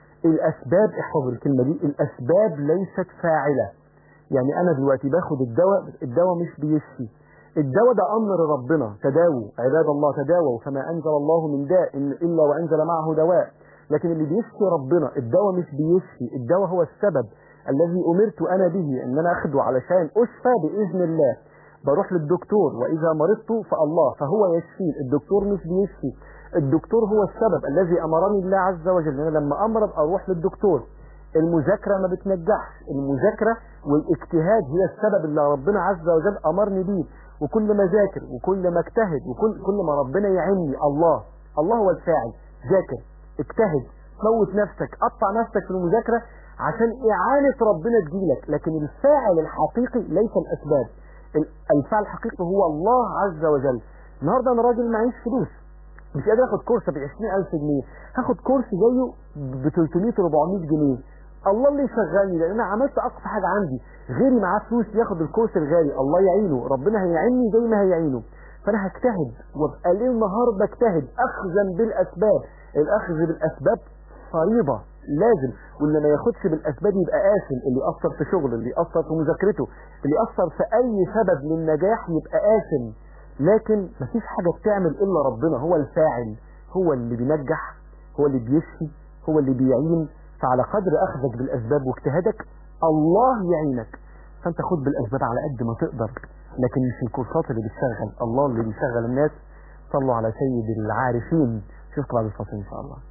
الأسباب احفظ الكلمة دي الأسباب ليست فاعلة يعني أنا دلوقتي باخد الدواء الدواء مش بيشفي الدواء ده أمر ربنا تداووا عباد الله تداووا فما أنزل الله من داء إلا وأنزل معه دواء لكن اللي بيشفي ربنا الدواء مش بيشفي الدواء هو السبب الذي أمرت أنا به أن أنا أخده علشان أشفى بإذن الله بروح للدكتور وإذا مرضت فالله فهو يشفي الدكتور مش بيشفي الدكتور هو السبب الذي أمرني الله عز وجل أنا لما أمرض أروح للدكتور المذاكرة ما بتنجحش المذاكرة والاجتهاد هي السبب اللي ربنا عز وجل أمرني بيه وكل ما ذاكر وكل ما اجتهد وكل كل ما ربنا يعيني الله الله هو الفاعل ذاكر اجتهد موت نفسك قطع نفسك في المذاكرة عشان إعانة ربنا تجيلك لكن الفاعل الحقيقي ليس الأسباب ال- الفاعل الحقيقي هو الله عز وجل النهاردة أنا راجل معيش فلوس مش قادر اخد كورس ب 20000 جنيه هاخد كورس زيه ب 300 400 جنيه الله اللي يشغلني لان انا عملت اقصى حاجه عندي غيري معاه فلوس ياخد الكورس الغالي الله يعينه ربنا هيعيني زي ما هيعينه فانا هجتهد وابقى ليل نهار بجتهد اخذا بالاسباب الاخذ بالاسباب فريضه لازم واللي ما ياخدش بالاسباب يبقى قاسم اللي ياثر في شغله اللي ياثر في مذاكرته اللي ياثر في اي سبب للنجاح يبقى قاسم لكن مفيش حاجة بتعمل إلا ربنا هو الفاعل هو اللي بينجح هو اللي بيشفي هو اللي بيعين فعلى قدر أخذك بالأسباب واجتهادك الله يعينك فأنت خد بالأسباب على قد ما تقدر لكن مش الكورسات اللي بتشغل الله اللي بيشغل الناس صلوا على سيد العارفين شوفكم بعد الفاصل إن شاء الله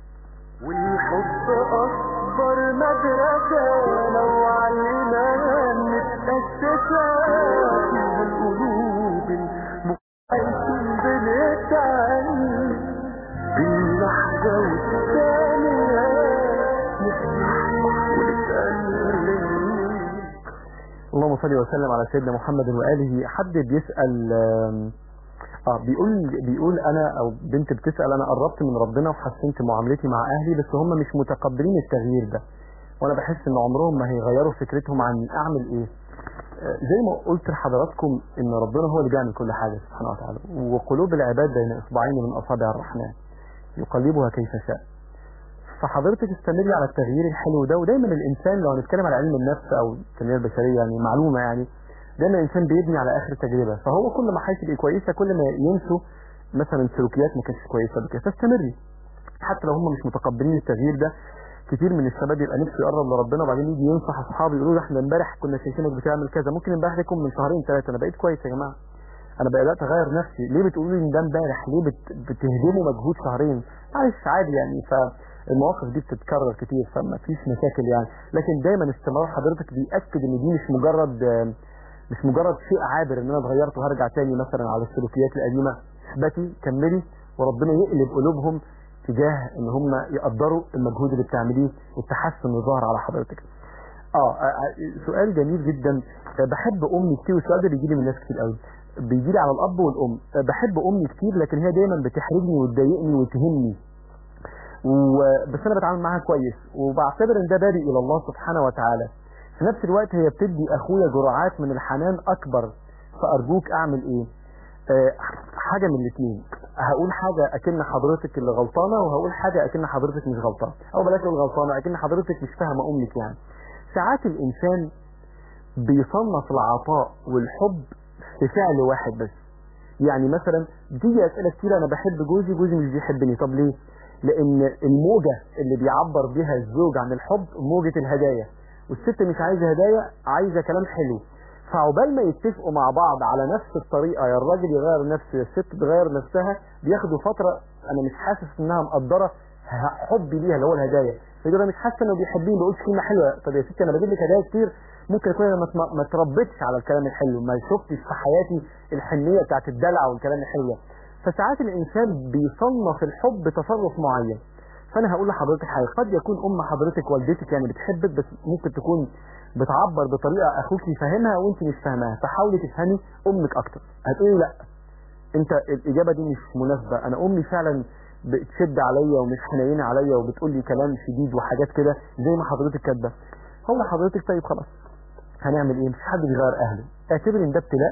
والحب أكبر مدرسة لو علمان متأسسة فيها القلوب المقايسين بنتعلم باللحظة والثانية نسمع ونتألم اللهم صل وسلم على سيدنا محمد وآله حد بيسأل آم، اه بيقول بيقول انا او بنت بتسال انا قربت من ربنا وحسنت معاملتي مع اهلي بس هم مش متقبلين التغيير ده وانا بحس ان عمرهم ما هيغيروا فكرتهم عن اعمل ايه آه، زي ما قلت لحضراتكم ان ربنا هو اللي بيعمل كل حاجه سبحانه وتعالى وقلوب العباد بين اصبعين من اصابع الرحمن يقلبها كيف شاء فحضرتك استمري على التغيير الحلو ده ودايما الانسان لو هنتكلم على علم النفس او التنميه البشريه يعني معلومه يعني دايما الانسان بيبني على اخر تجربه فهو كل ما حياتي تبقى كويسه كل ما ينسوا مثلا سلوكيات ما كانتش كويسه قبل كده فاستمري حتى لو هم مش متقبلين التغيير ده كتير من الشباب يبقى نفسه يقرب لربنا وبعدين يجي ينصح اصحابه يقولوا له احنا امبارح كنا شايفينك بتعمل كذا ممكن امبارح ده يكون من شهرين ثلاثه انا بقيت كويس يا جماعه انا بدات اغير نفسي ليه بتقولوا لي ان ده امبارح ليه بت... بتهدموا مجهود شهرين معلش عادي يعني فالمواقف دي بتتكرر كتير فما فيش مشاكل يعني لكن دايما استمرار حضرتك بيأكد ان دي مش مجرد آه، مش مجرد شيء عابر ان انا اتغيرت وهرجع تاني مثلا على السلوكيات القديمه اثبتي كملي وربنا يقلب قلوبهم تجاه ان هم يقدروا المجهود اللي بتعمليه والتحسن اللي ظهر على حضرتك اه آه، آه، سؤال جميل جدا آه، بحب امي كتير والسؤال ده بيجي لي من ناس كتير قوي بيجي لي على الاب والام آه، بحب امي كتير لكن هي دايما بتحرجني وتضايقني وتهمني و- بس انا بتعامل معاها كويس وبعتبر ان ده بابي الى الله سبحانه وتعالى في نفس الوقت هي بتدي اخويا جرعات من الحنان اكبر فارجوك اعمل ايه آه، حاجه من الاثنين هقول حاجه اكن حضرتك اللي غلطانه وهقول حاجه اكن حضرتك مش غلطانه او بلاش اقول غلطانه اكن حضرتك مش فاهمه امك يعني ساعات الانسان بيصنف العطاء والحب في فعل واحد بس يعني مثلا بتيجي اسئله كتير انا بحب جوزي جوزي مش بيحبني طب ليه لان الموجه اللي بيعبر بيها الزوج عن الحب موجه الهدايا والست مش عايزه هدايا عايزه كلام حلو فعقبال ما يتفقوا مع بعض على نفس الطريقه يا الراجل يغير نفسه يا الست تغير نفسها بياخدوا فتره انا مش حاسس انها مقدره ه- حبي ليها اللي هو الهدايا فيقول انا مش حاسه انه بيحبني ما بيقولش كلمه حلوه طب يا ستي انا بجيب لك هدايا كتير ممكن اكون انا ما اتم- ما اتربيتش على الكلام الحلو ما شفتش في حياتي الحنيه بتاعت الدلع والكلام الحلو ده. فساعات الانسان بيصنف الحب تصرف معين فانا هقول لحضرتك حاجه قد يكون ام حضرتك والدتك يعني بتحبك بس ممكن تكون بتعبر بطريقه اخوك يفهمها وانت مش فاهماها فحاولي تفهمي امك اكتر هتقولي لا انت الاجابه دي مش مناسبه انا امي فعلا بتشد عليا ومش حنينه عليا وبتقول لي كلام شديد وحاجات كده زي ما حضرتك كاتبه هو حضرتك طيب خلاص هنعمل ايه مش حد بيغير اهله اعتبر ان ده ابتلاء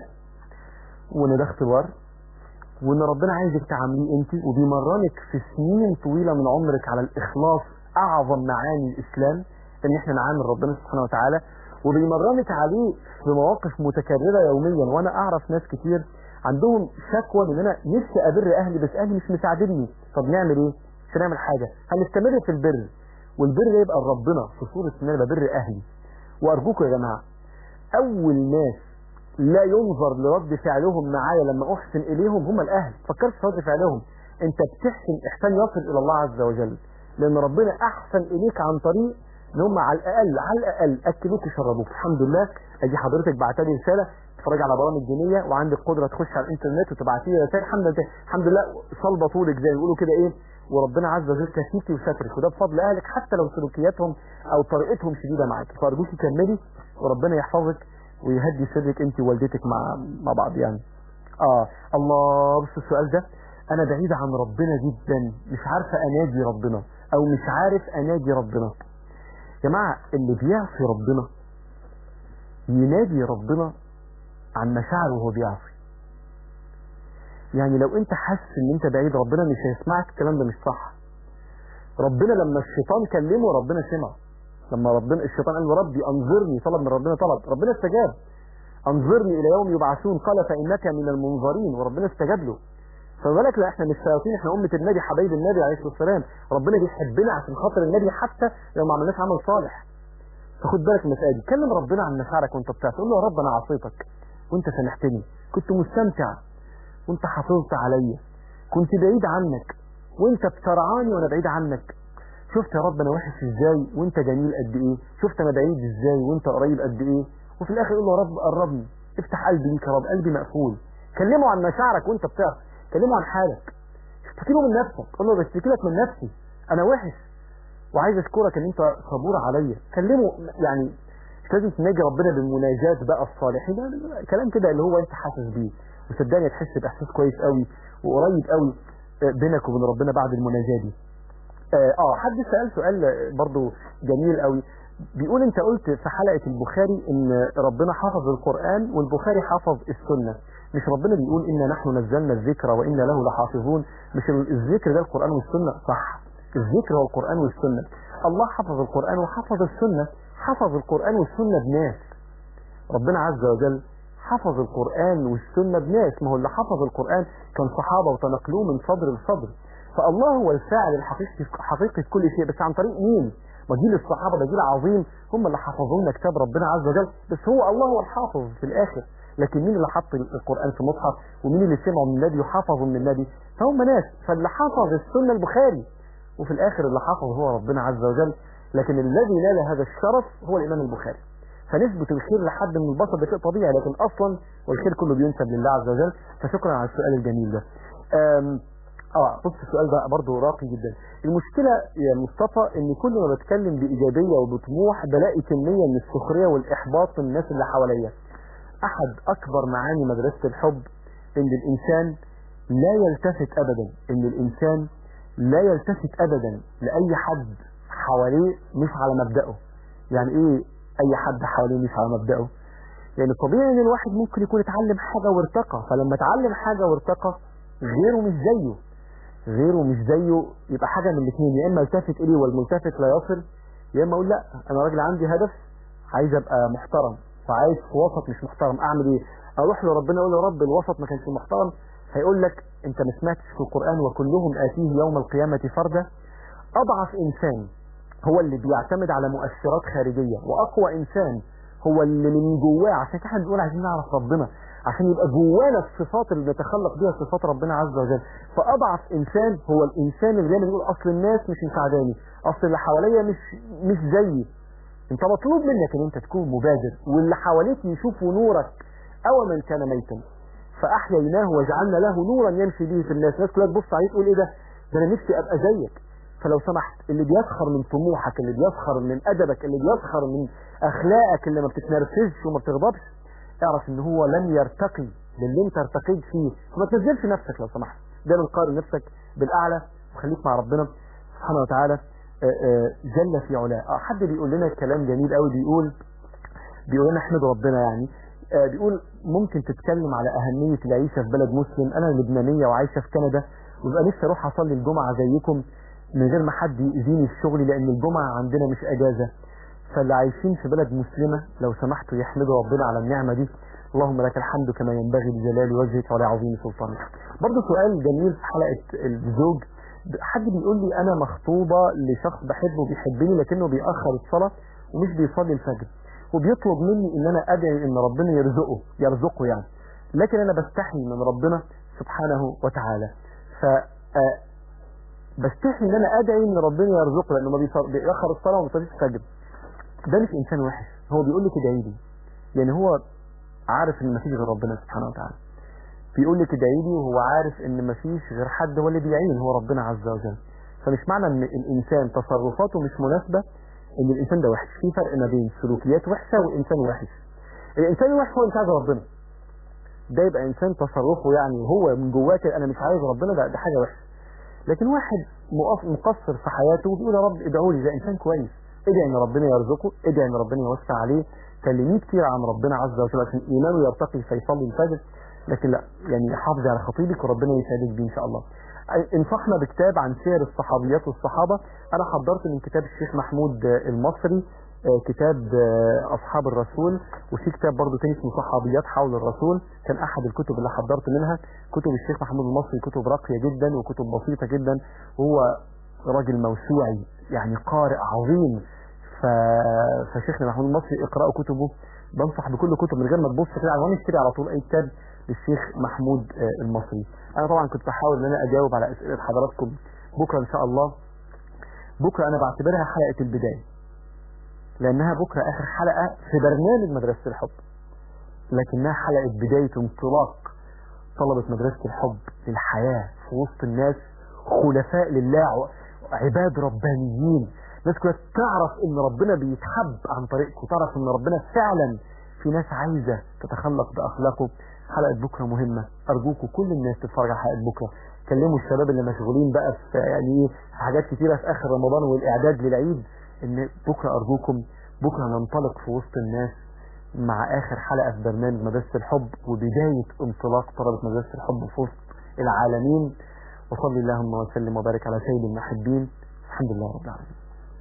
وان ده اختبار وان ربنا عايزك تعامليه انت وبيمرنك في سنين طويله من عمرك على الاخلاص اعظم معاني الاسلام ان احنا نعامل ربنا سبحانه وتعالى وبيمرنك عليه في مواقف متكرره يوميا وانا اعرف ناس كتير عندهم شكوى من ان انا نفسي ابر اهلي بس اهلي مش مساعدني طب نعمل ايه؟ مش هنعمل حاجه هنستمر في البر والبر ده يبقى لربنا في صوره ان انا ببر اهلي وارجوكم يا جماعه اول ناس لا ينظر لرد فعلهم معايا لما احسن اليهم هم الاهل فكرت في رد فعلهم انت بتحسن احسان يصل الى الله عز وجل لان ربنا احسن اليك عن طريق ان هم على الاقل على الاقل اكلوك وشربوك الحمد لله ادي حضرتك بعتلي رساله تتفرج على برامج دينيه وعندك قدره تخش على الانترنت وتبعتي لي رسائل الحمد لله الحمد لله صلبه طولك زي ما بيقولوا كده ايه وربنا عز وجل كفيكي وسترك وده بفضل اهلك حتى لو سلوكياتهم او طريقتهم شديده معاك فارجوكي كملي وربنا يحفظك ويهدي سرك انت ووالدتك مع مع بعض يعني اه الله بص السؤال ده انا بعيد عن ربنا جدا مش عارفه اناجي ربنا او مش عارف اناجي ربنا جماعه اللي بيعصي ربنا ينادي ربنا عن مشاعره وهو بيعصي يعني لو انت حاسس ان انت بعيد ربنا مش هيسمعك الكلام ده مش صح ربنا لما الشيطان كلمه ربنا سمع لما ربنا الشيطان قال له ربي انظرني طلب من ربنا طلب ربنا استجاب انظرني الى يوم يبعثون قال فانك من المنظرين وربنا استجاب له فبالك لا احنا مش شياطين احنا امه النبي حبايب النبي عليه الصلاه والسلام ربنا بيحبنا عشان خاطر النبي حتى لو ما عملناش عمل صالح فخد بالك من المسألة دي كلم ربنا عن مشاعرك وانت بتعصي قول له يا رب انا عصيتك وانت سامحتني كنت مستمتع وانت حافظت عليا كنت بعيد عنك وانت بترعاني وانا بعيد عنك شفت يا رب انا وحش ازاي وانت جميل قد ايه شفت انا بعيد ازاي وانت قريب قد ايه وفي الاخر يقول له يا رب قربني افتح قلبي ليك يا رب قلبي مقفول كلمه عن مشاعرك وانت بتعرف كلمه عن حالك اشتكي له من نفسك قول له بشتكي لك من نفسي انا وحش وعايز اشكرك ان انت صبور عليا كلمه يعني مش لازم تناجي ربنا بالمناجات بقى الصالحين لا، لا، لا، كلام كده اللي هو انت حاسس بيه وصدقني هتحس باحساس كويس قوي وقريب قوي آه، بينك وبين ربنا بعد المناجاه دي اه آه، حد سأل سؤال آه، برضو جميل قوي بيقول انت قلت في حلقة البخاري ان ربنا حفظ القرآن والبخاري حفظ السنة مش ربنا بيقول انا نحن نزلنا الذكر وانا له لحافظون مش ال- الذكر ده القرآن والسنة صح الذكر هو القرآن والسنة الله حفظ القرآن وحفظ السنة حفظ القرآن والسنة بناس ربنا عز وجل حفظ القرآن والسنة بناس ما هو اللي حفظ القرآن كان صحابة وتنقلوه من صدر لصدر فالله هو الفاعل الحقيقي حقيقي في كل شيء بس عن طريق مين ما جيل الصحابه ده جيل عظيم هم اللي حفظوا لنا كتاب ربنا عز وجل بس هو الله هو الحافظ في الاخر لكن مين اللي حط القران في مصحف ومين اللي سمعوا من النبي وحفظوا من النبي فهم ناس فاللي حفظ السنه البخاري وفي الاخر اللي حفظ هو ربنا عز وجل لكن الذي نال هذا الشرف هو الامام البخاري فنسبة الخير لحد من البشر ده شيء طبيعي لكن اصلا والخير كله بينسب لله عز وجل فشكرا على السؤال الجميل ده أم، اه بص السؤال ده برضه راقي جدا المشكلة يا مصطفى ان كل ما بتكلم بايجابية وبطموح بلاقي كمية من السخرية والاحباط من الناس اللي حواليا احد اكبر معاني مدرسة الحب ان الانسان لا يلتفت ابدا ان الانسان لا يلتفت ابدا لاي حد حواليه مش على مبدأه يعني ايه اي حد حواليه مش على مبدأه يعني طبيعي ان الواحد ممكن يكون اتعلم حاجة وارتقى فلما اتعلم حاجة وارتقى غيره مش زيه غيره مش زيه يبقى حاجة من الاثنين يا اما التفت اليه والملتفت لا يصل يا اما اقول لا انا راجل عندي هدف عايز ابقى محترم فعايز في وسط مش محترم اعمل ايه اروح لربنا اقول له يا رب الوسط ما كانش محترم هيقول لك انت ما سمعتش في القرآن وكلهم آتيه يوم القيامة فردا اضعف انسان هو اللي بيعتمد على مؤثرات خارجية واقوى انسان هو اللي من جواه عشان كده احنا بنقول عايزين نعرف ربنا عشان يبقى جوانا الصفات اللي نتخلق بيها صفات ربنا عز وجل فاضعف انسان هو الانسان اللي دايما يقول اصل الناس مش مساعداني اصل اللي حواليا مش مش زيي انت مطلوب منك ان انت تكون مبادر واللي حواليك يشوفوا نورك او من كان ميتا فاحييناه وجعلنا له نورا يمشي به في الناس الناس كلها تبص عليه تقول ايه ده ده انا نفسي ابقى زيك فلو سمحت اللي بيسخر من طموحك اللي بيسخر من ادبك اللي بيسخر من اخلاقك اللي ما بتتنرفزش وما بتغضبش اعرف ان هو لن يرتقي للي انت ارتقيت فيه فما تنزلش نفسك لو سمحت دايما قارن نفسك بالاعلى وخليك مع ربنا سبحانه وتعالى آه، آه، جل في علاه آه، حد بيقول لنا كلام جميل قوي بيقول بيقول لنا احمد ربنا يعني آه، بيقول ممكن تتكلم على أهمية العيشة في بلد مسلم أنا لبنانية وعايشة في كندا ويبقى نفسي أروح أصلي الجمعة زيكم من غير ما حد يأذيني في شغلي لأن الجمعة عندنا مش أجازة فاللي عايشين في بلد مسلمة لو سمحتوا يحمدوا ربنا على النعمة دي اللهم لك الحمد كما ينبغي لجلال وجهك ولعظيم سلطانك برضه سؤال جميل في حلقة الزوج حد بيقول لي أنا مخطوبة لشخص بحبه بيحبني لكنه بيأخر الصلاة ومش بيصلي الفجر وبيطلب مني ان انا ادعي ان ربنا يرزقه يرزقه يعني لكن انا بستحي من ربنا سبحانه وتعالى ف آه، بستحي ان انا ادعي ان ربنا يرزقه لانه ما بيصل- بيأخر الصلاه وما بيصليش الفجر ده مش انسان وحش هو بيقول لي ادعي لي يعني هو عارف ان مفيش غير ربنا سبحانه وتعالى بيقول لك ادعي لي وهو عارف ان مفيش غير حد هو اللي بيعين هو ربنا عز وجل فمش معنى ان الانسان تصرفاته مش مناسبه ان الانسان ده وحش في فرق ما بين سلوكيات وحشه وانسان وحش الانسان الوحش هو اللي مش عايز ربنا ده يبقى انسان تصرفه يعني وهو من جواه كده انا مش عايز ربنا ده, ده حاجه وحشه لكن واحد مقص- مقصر في حياته وبيقول يا رب ادعوا لي ده انسان كويس ادعي ان ربنا يرزقه ادعي ان ربنا يوسع عليه كلميه كتير عن ربنا عز وجل عشان ايمانه يرتقي فيصلي الفجر لكن لا يعني حافظي على خطيبك وربنا يسعدك بيه ان شاء الله انصحنا بكتاب عن سير الصحابيات والصحابة انا حضرت من كتاب الشيخ محمود آه، المصري آه، كتاب آه، اصحاب الرسول وفي كتاب برضه تاني اسمه صحابيات حول الرسول كان احد الكتب اللي حضرت منها كتب الشيخ محمود المصري كتب راقية جدا وكتب بسيطة جدا وهو راجل موسوعي يعني قارئ عظيم ف... فشيخنا محمود المصري اقرأوا كتبه بنصح بكل كتب من غير ما تبص كده على اشتري على طول اي كتاب للشيخ محمود آه، المصري انا طبعا كنت بحاول ان انا اجاوب على اسئله حضراتكم بكره ان شاء الله بكره انا بعتبرها حلقه البدايه لانها بكره اخر حلقه في برنامج مدرسه الحب لكنها حلقه بدايه انطلاق طلبه مدرسه الحب للحياه في وسط الناس خلفاء لله عباد ربانيين ناس كلها تعرف ان ربنا بيتحب عن طريقكم تعرف ان ربنا فعلا في ناس عايزه تتخلق باخلاقه حلقه بكره مهمه ارجوكم كل الناس تتفرج على حلقه بكره كلموا الشباب اللي مشغولين بقى في يعني ايه في حاجات كتيره في اخر رمضان والاعداد للعيد ان بكره ارجوكم بكره ننطلق في وسط الناس مع اخر حلقه في برنامج مدرسه الحب وبدايه انطلاق طلبه مدرسه الحب في وسط العالمين وصلي اللهم وسلم وبارك على سيد المحبين الحمد لله رب العالمين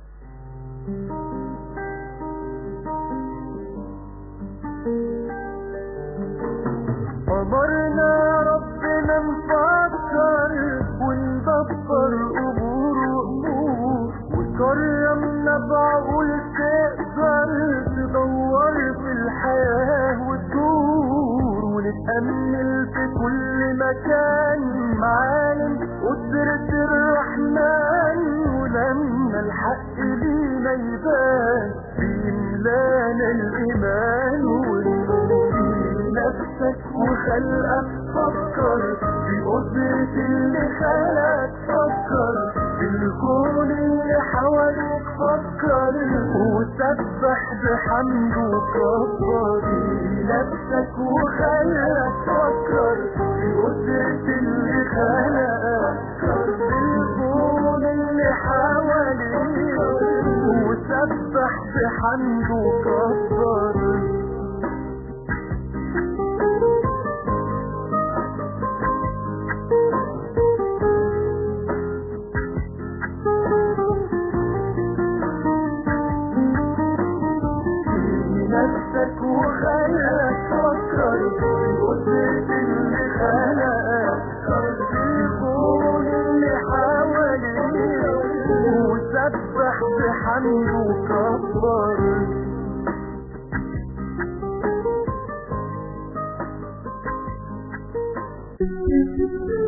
أمرنا ربنا نفكر ونبطل أمور وأمور وكرمنا بعض تأمل في كل مكان معالم قدرة الرحمن ولما الحق لينا يبان بيملانا الإيمان ونقول نفسك وخلقك فكر بقدرة اللي خلقك فكر بالكون اللي حواليك فكر وسبح بحمده وكبر نفسك وخلقك فكر بقدرة اللي خلقك فكر بالكون اللي حواليك وسبح بحمده وكبر نفسك وخلقك فكر بقدرة اللي خلقك فكر بالكون اللي حواليك وسبح بحمده وكبر Thank you.